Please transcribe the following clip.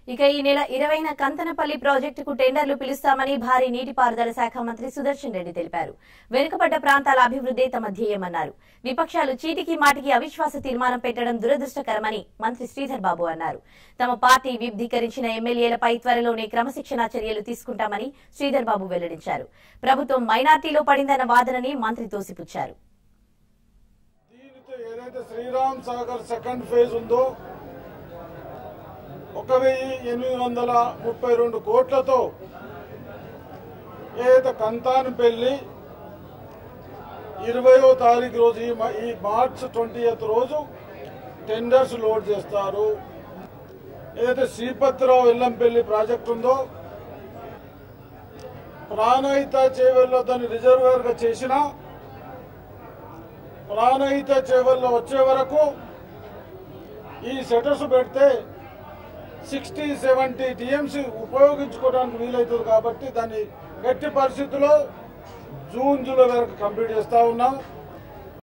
ఇక ఈ నెల ఇరవైన కంతనపల్లి ప్రాజెక్టుకు టెండర్లు పిలుస్తామని భారీ నీటిపారుదల శాఖ మంత్రి సుదర్శన్ రెడ్డి తెలిపారు వెనుకబడ్డ ప్రాంతాల అభివృద్ధే తమ ధ్యేయమన్నారు విపక్షాలు చీటికి మాటికి అవిశ్వాస తీర్మానం పెట్టడం దురదృష్టకరమని మంత్రి శ్రీధర్ బాబు అన్నారు తమ పార్టీ విబ్ధీకరించిన ఎమ్మెల్యేలపై త్వరలోనే క్రమశిక్షణా చర్యలు తీసుకుంటామని శ్రీధర్ బాబు వెల్లడించారు ప్రభుత్వం మైనార్టీలో పడిందన్న వాదనని మంత్రి తోసిపుచ్చారు దీనితో ఏదైతే శ్రీరామ్ సాగర్ సెకండ్ ఫేజ్ ఉందో ఒక వెయ్యి ఎనిమిది వందల ముప్పై రెండు కోట్లతో ఏదైతే కంతాను పెళ్లి ఇరవయో తారీఖు రోజు ఈ మ- ఈ మార్చ్ ట్వంటీ రోజు టెండర్స్ లోడ్ చేస్తారు ఏదైతే శ్రీపతిరావు ఎల్లంపల్లి ప్రాజెక్ట్ ఉందో ప్రాణహిత చేవెల్లో దాన్ని రిజర్వేర్గా చేసినా ప్రాణహిత చేవల్లో వచ్చే వరకు ఈ సెటర్స్ పెడితే సిక్స్టీ సెవెంటీ టీఎంసీ ఉపయోగించుకోవడానికి వీలవుతుంది కాబట్టి దాన్ని గట్టి పరిస్థితుల్లో జూన్ జూలై వరకు కంప్లీట్ చేస్తా ఉన్నాం